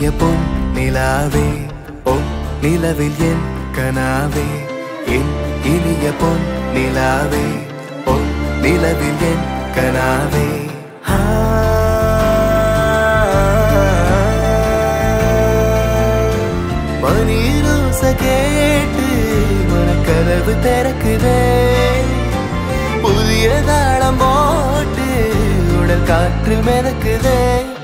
இனிய பொன் நிலாவே பொன் நிலவில் என் கனாவே என் இனிய பொன் நிலாவே பொன் நிலவில் என் கனாவே ஆ. மணிரோச கேட்டு மனக்கதவு திறக்குதே புதிய தாளம் போட்டு உடல் காற்றில் மிதக்குதே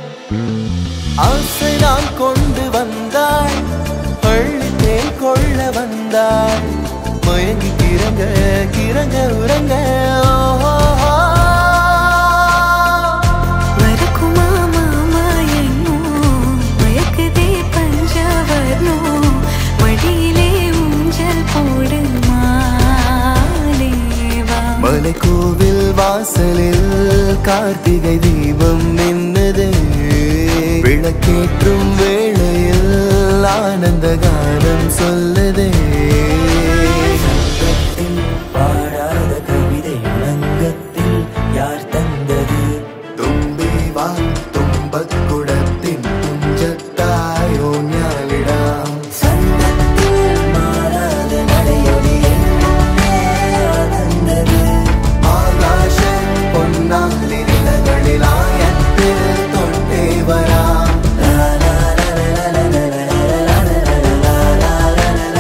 ஆசை நான் கொண்டு வந்தாள் பள்ளித்தேன் கொள்ள வந்தாள் மயங்கி கிறங்க கிறங்க உறங்க ஓஹோ. வரக்குமா மாமா என்னோ மயக்குதே பஞ்சவர்ணோ மடியிலே ஊஞ்சல் போடு மாலேவா மலை கோவில் வாசலில் கார்த்திகை தீபம் நின்னது விளக்கேற்றும் வேளையில் ஆனந்த கானம் சொல்லுதே சங்கத்தில் பாடாத கவிதை உலங்கத்தில் யார் தந்தது തുമ്പി വാ തുമ്പക്കുടത്തിൻ തുഞ്ചത്തായോ ഞാനിടാം சங்கத்தில் മാറാத நடையொலி എന്നെ തന്നത് ആകാശം പൊന്നാലിരിലകളിലായത്തിൽ തൊട്ടേ വരാം ലാ ലാ ലാ ലാ ലാ ലാ ലാ ലാ ലാ ലാ ലാ ലാ ലാ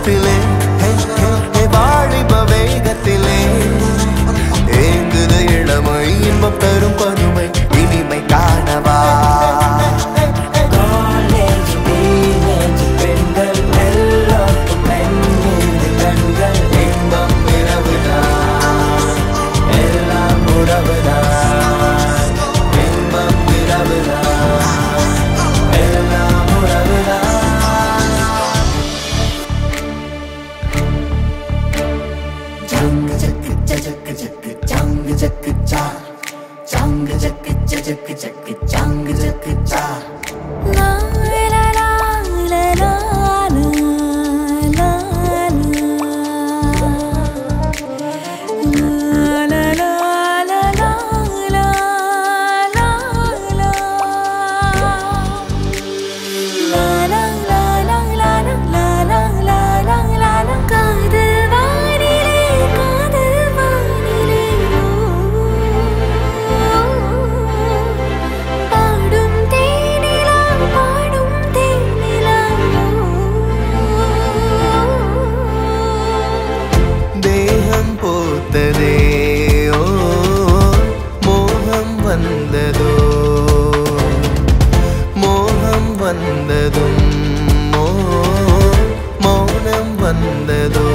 வேகத்திலே ஹே, ஹே, ஹே, வாலிப வேகத்திலே ஏங்குது இளமை இன்பம் தரும் பருமை இனிமை காணவா காலேஜ் டீனேஜ் பெண்கள் எல்லோருக்கும் பெண் மீது கண்கள் இன்பம் இரவுதான் எல்லாம் உறவுதான் இன்பம் இரவுதான் எல்லாம் உறவுதான் ஜங்கு ஜக்கு ஜக்கு ஜக்கு ஜங்கு ஜக்கு ஜா ஜங்கு ஜக்கு ஜக்கு ஜக்கு ஜங்கு ஜக்கு ஜா லா லா லா லா லா லா லா லா லா லா லா லா லா காதல் வானிலே காதல் வானிலே பாடும் தேனிலா பாடும் தேனிலா தேகம் போத்ததே ஓ மோகம் வந்ததோ மோகம் வந்ததும் மோ மௌனம் வந்ததோ